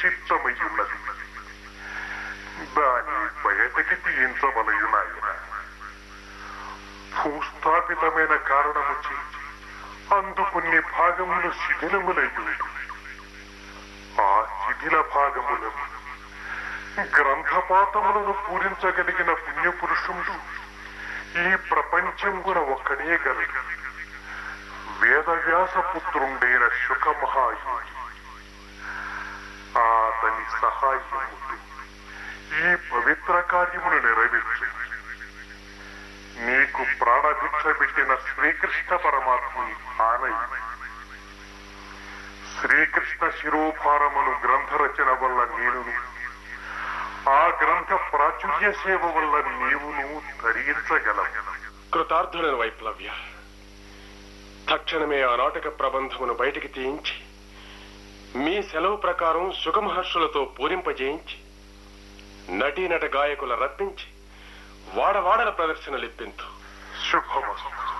నిక్షిప్తమై ఉన్నది దాని బయటకి తీయించవలయునాయన భూస్థాపితమైన కారణముచి అందుకొన్ని భాగములు శిథిలములయ్యుండు ఆ శిథిల భాగములను గ్రంథపాతములను పూరించగలిగిన పుణ్యపురుషుడు ఈ ప్రపంచంగున ఒక్కడే గలడు వేదవ్యాస పుత్రుండైన శుక మహాయోగి అతని సహాయముతో ఈ పవిత్ర కార్యమును నెరవేర్చు నీకు ప్రాణభిక్ష పెట్టిన శ్రీకృష్ణ పరమాత్ముని ఆనయి శ్రీకృష్ణ శిరోభారమును గ్రంథ రచన వల్ల నేనును ఆ గ్రంథ ప్రాచుర్య సేవ వల్ల నీవును ధరించగలవు కృతార్థులను వైప్లవ్య తక్షణమే ఆ నాటక ప్రబంధమును బయటికి తీయించి మీ సెలవు ప్రకారం సుఖమహర్షులతో పూరింపజేయించి నటీనట గాయకుల రప్పించి వాడవాడల ప్రదర్శనలిప్పింతు శుభమస్తు